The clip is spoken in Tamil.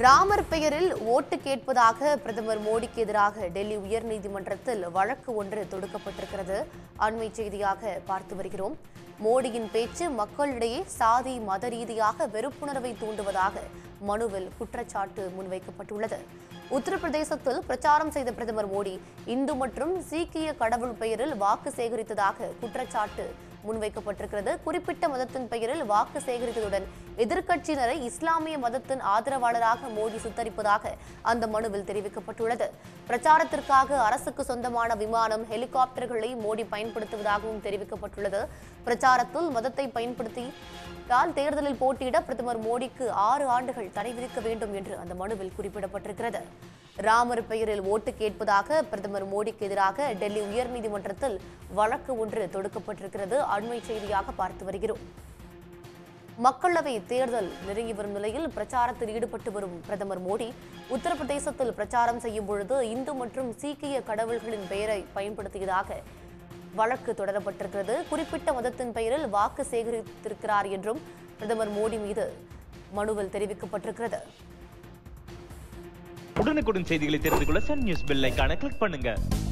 ராமர் பெயரில் ஓட்டு கேட்பதாக பிரதமர் மோடிக்கு எதிராக டெல்லி உயர்நீதிமன்றத்தில் வழக்கு ஒன்று தொடுக்கப்பட்டிருக்கிறது அண்மை செய்தியாக பார்த்து வருகிறோம் மோடியின் பேச்சு மக்களிடையே சாதி மத ரீதியாக வெறுப்புணர்வை தூண்டுவதாக மனுவில் குற்றச்சாட்டு முன்வைக்கப்பட்டுள்ளது உத்தரப்பிரதேசத்தில் பிரச்சாரம் செய்த பிரதமர் மோடி இந்து மற்றும் சீக்கிய கடவுள் பெயரில் வாக்கு சேகரித்ததாக குற்றச்சாட்டு முன்வைக்கப்பட்டிருக்கிறது குறிப்பிட்ட மதத்தின் பெயரில் வாக்கு சேகரித்ததுடன் எதிர்க்கட்சியினரை இஸ்லாமிய மதத்தின் ஆதரவாளராக மோடி சித்தரிப்பதாக அந்த மனுவில் தெரிவிக்கப்பட்டுள்ளது பிரச்சாரத்திற்காக அரசுக்கு சொந்தமான விமானம் ஹெலிகாப்டர்களை மோடி பயன்படுத்துவதாகவும் தெரிவிக்கப்பட்டுள்ளது பிரச்சாரத்தில் மதத்தை பயன்படுத்தி தான் தேர்தலில் போட்டியிட பிரதமர் மோடிக்கு ஆறு ஆண்டுகள் தடை விதிக்க வேண்டும் என்று அந்த மனுவில் குறிப்பிடப்பட்டிருக்கிறது ராமர் பெயரில் ஓட்டு கேட்பதாக பிரதமர் மோடிக்கு எதிராக டெல்லி உயர்நீதிமன்றத்தில் வழக்கு ஒன்று தொடுக்கப்பட்டிருக்கிறது அண்மை செய்தியாக பார்த்து வருகிறோம் மக்களவை தேர்தல் நெருங்கி வரும் நிலையில் பிரச்சாரத்தில் ஈடுபட்டு வரும் பிரதமர் மோடி உத்தரப்பிரதேசத்தில் பிரச்சாரம் செய்யும் பொழுது இந்து மற்றும் சீக்கிய கடவுள்களின் பெயரை பயன்படுத்தியதாக வழக்கு தொடரப்பட்டிருக்கிறது குறிப்பிட்ட மதத்தின் பெயரில் வாக்கு சேகரித்திருக்கிறார் என்றும் பிரதமர் மோடி மீது மனுவில் தெரிவிக்கப்பட்டிருக்கிறது உடனுக்குடன் செய்திகளை தெரிந்து கொள்ள சன் நியூஸ் பெல் ஐகானை கிளிக் பண்ணுங்க